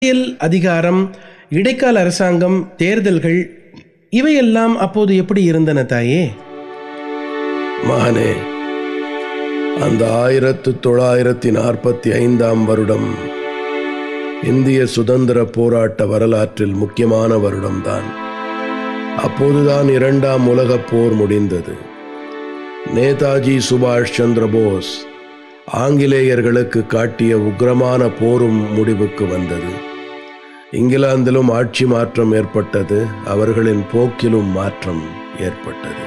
அரசியல் அதிகாரம் இடைக்கால அரசாங்கம் தேர்தல்கள் இவையெல்லாம் அப்போது எப்படி இருந்தன தாயே மகனே அந்த ஆயிரத்து தொள்ளாயிரத்தி நாற்பத்தி ஐந்தாம் வருடம் இந்திய சுதந்திர போராட்ட வரலாற்றில் முக்கியமான வருடம்தான் அப்போதுதான் இரண்டாம் உலகப் போர் முடிந்தது நேதாஜி சுபாஷ் சந்திர போஸ் ஆங்கிலேயர்களுக்கு காட்டிய உக்கிரமான போரும் முடிவுக்கு வந்தது இங்கிலாந்திலும் ஆட்சி மாற்றம் ஏற்பட்டது அவர்களின் போக்கிலும் மாற்றம் ஏற்பட்டது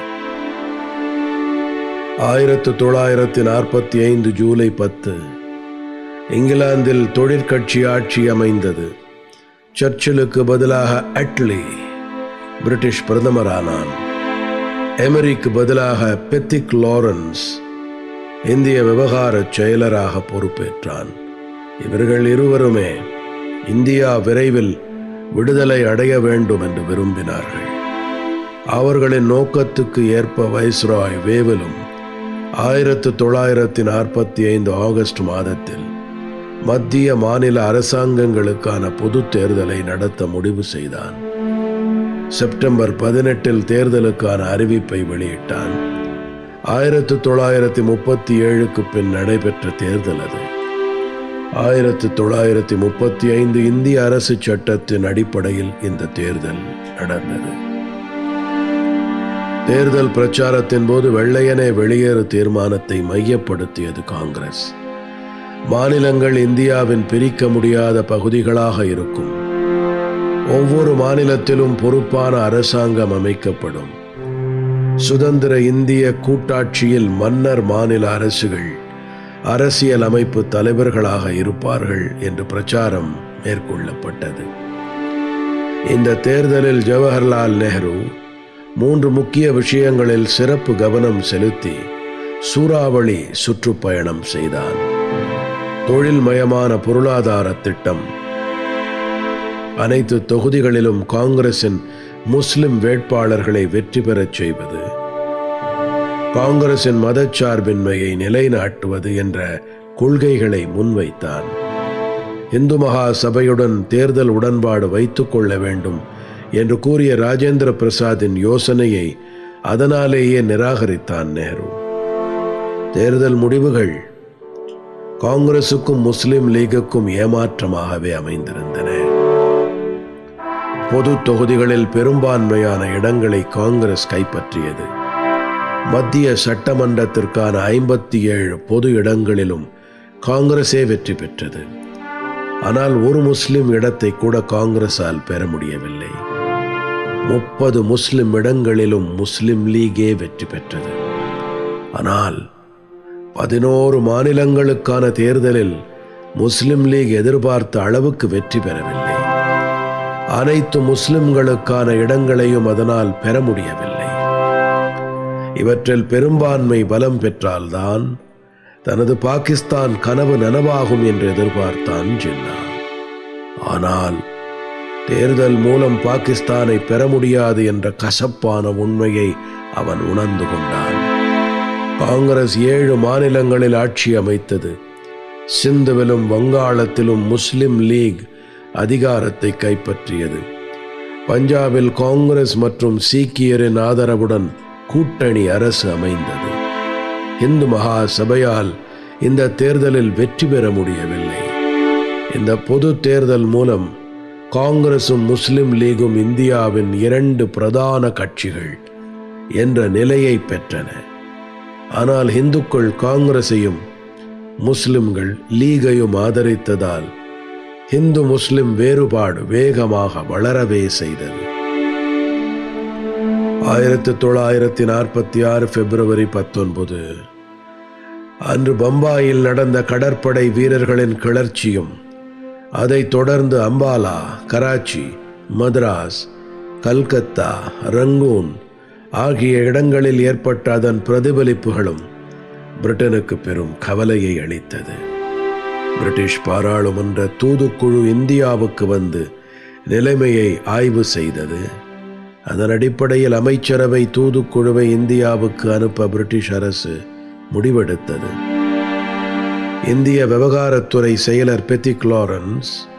ஆயிரத்து தொள்ளாயிரத்தி நாற்பத்தி ஐந்து ஜூலை பத்து இங்கிலாந்தில் தொழிற்கட்சி ஆட்சி அமைந்தது சர்ச்சிலுக்கு பதிலாக அட்லி பிரிட்டிஷ் பிரதமரானான் எமரிக்கு பதிலாக பெத்திக் லாரன்ஸ் இந்திய விவகார செயலராக பொறுப்பேற்றான் இவர்கள் இருவருமே இந்தியா விரைவில் விடுதலை அடைய வேண்டும் என்று விரும்பினார்கள் அவர்களின் நோக்கத்துக்கு ஏற்ப வைஸ்ராய் வேவலும் ஆயிரத்து தொள்ளாயிரத்தி நாற்பத்தி ஐந்து ஆகஸ்ட் மாதத்தில் மத்திய மாநில அரசாங்கங்களுக்கான பொது தேர்தலை நடத்த முடிவு செய்தான் செப்டம்பர் பதினெட்டில் தேர்தலுக்கான அறிவிப்பை வெளியிட்டான் ஆயிரத்து தொள்ளாயிரத்தி முப்பத்தி ஏழுக்கு பின் நடைபெற்ற தேர்தல் அது ஆயிரத்து தொள்ளாயிரத்தி முப்பத்தி ஐந்து இந்திய அரசு சட்டத்தின் அடிப்படையில் இந்த தேர்தல் நடந்தது தேர்தல் பிரச்சாரத்தின் போது வெள்ளையனே வெளியேறு தீர்மானத்தை மையப்படுத்தியது காங்கிரஸ் மாநிலங்கள் இந்தியாவின் பிரிக்க முடியாத பகுதிகளாக இருக்கும் ஒவ்வொரு மாநிலத்திலும் பொறுப்பான அரசாங்கம் அமைக்கப்படும் சுதந்திர இந்திய கூட்டாட்சியில் மன்னர் மாநில அரசுகள் அரசியல் அமைப்பு தலைவர்களாக இருப்பார்கள் என்று பிரச்சாரம் மேற்கொள்ளப்பட்டது இந்த தேர்தலில் ஜவஹர்லால் நேரு மூன்று முக்கிய விஷயங்களில் சிறப்பு கவனம் செலுத்தி சூறாவளி சுற்றுப்பயணம் செய்தான் தொழில்மயமான பொருளாதார திட்டம் அனைத்து தொகுதிகளிலும் காங்கிரசின் முஸ்லிம் வேட்பாளர்களை வெற்றி பெறச் செய்வது காங்கிரசின் மதச்சார்பின்மையை நிலைநாட்டுவது என்ற கொள்கைகளை முன்வைத்தான் இந்து மகா சபையுடன் தேர்தல் உடன்பாடு வைத்துக் கொள்ள வேண்டும் என்று கூறிய ராஜேந்திர பிரசாத்தின் யோசனையை அதனாலேயே நிராகரித்தான் நேரு தேர்தல் முடிவுகள் காங்கிரசுக்கும் முஸ்லிம் லீகுக்கும் ஏமாற்றமாகவே அமைந்திருந்தன பொது தொகுதிகளில் பெரும்பான்மையான இடங்களை காங்கிரஸ் கைப்பற்றியது மத்திய சட்டமன்றத்திற்கான ஐம்பத்தி ஏழு பொது இடங்களிலும் காங்கிரஸே வெற்றி பெற்றது ஆனால் ஒரு முஸ்லிம் இடத்தை கூட காங்கிரஸால் பெற முடியவில்லை முப்பது முஸ்லிம் இடங்களிலும் முஸ்லிம் லீகே வெற்றி பெற்றது ஆனால் பதினோரு மாநிலங்களுக்கான தேர்தலில் முஸ்லிம் லீக் எதிர்பார்த்த அளவுக்கு வெற்றி பெறவில்லை அனைத்து முஸ்லிம்களுக்கான இடங்களையும் அதனால் பெற முடியவில்லை இவற்றில் பெரும்பான்மை பலம் பெற்றால்தான் தனது பாகிஸ்தான் கனவு நனவாகும் என்று எதிர்பார்த்தான் ஜின்னா ஆனால் தேர்தல் மூலம் பாகிஸ்தானை பெற முடியாது என்ற கசப்பான உண்மையை அவன் உணர்ந்து கொண்டான் காங்கிரஸ் ஏழு மாநிலங்களில் ஆட்சி அமைத்தது சிந்துவிலும் வங்காளத்திலும் முஸ்லிம் லீக் அதிகாரத்தை கைப்பற்றியது பஞ்சாபில் காங்கிரஸ் மற்றும் சீக்கியரின் ஆதரவுடன் கூட்டணி அரசு அமைந்தது இந்து மகா சபையால் இந்த தேர்தலில் வெற்றி பெற முடியவில்லை இந்த பொது தேர்தல் மூலம் காங்கிரசும் முஸ்லிம் லீகும் இந்தியாவின் இரண்டு பிரதான கட்சிகள் என்ற நிலையை பெற்றன ஆனால் இந்துக்கள் காங்கிரஸையும் முஸ்லிம்கள் லீகையும் ஆதரித்ததால் இந்து முஸ்லிம் வேறுபாடு வேகமாக வளரவே செய்தது ஆயிரத்தி தொள்ளாயிரத்தி நாற்பத்தி ஆறு பிப்ரவரி பத்தொன்பது அன்று பம்பாயில் நடந்த கடற்படை வீரர்களின் கிளர்ச்சியும் அதைத் தொடர்ந்து அம்பாலா கராச்சி மദ്രാஸ் கல்கத்தா ரங்கூன் ஆகிய இடங்களில் ஏற்பட்ட அதன் பிரதிபலிப்புகளும் பிரிட்டனுக்கு பெரும் கவலையை அளித்தது பிரிட்டிஷ் பாராளுமன்ற தூதுக்குழு இந்தியாவுக்கு வந்து நிலைமையை ஆய்வு செய்தது அதன் அடிப்படையில் அமைச்சரவை தூதுக்குழுவை இந்தியாவுக்கு அனுப்ப பிரிட்டிஷ் அரசு முடிவெடுத்தது இந்திய விவகாரத்துறை செயலர் பெத்திக் லாரன்ஸ்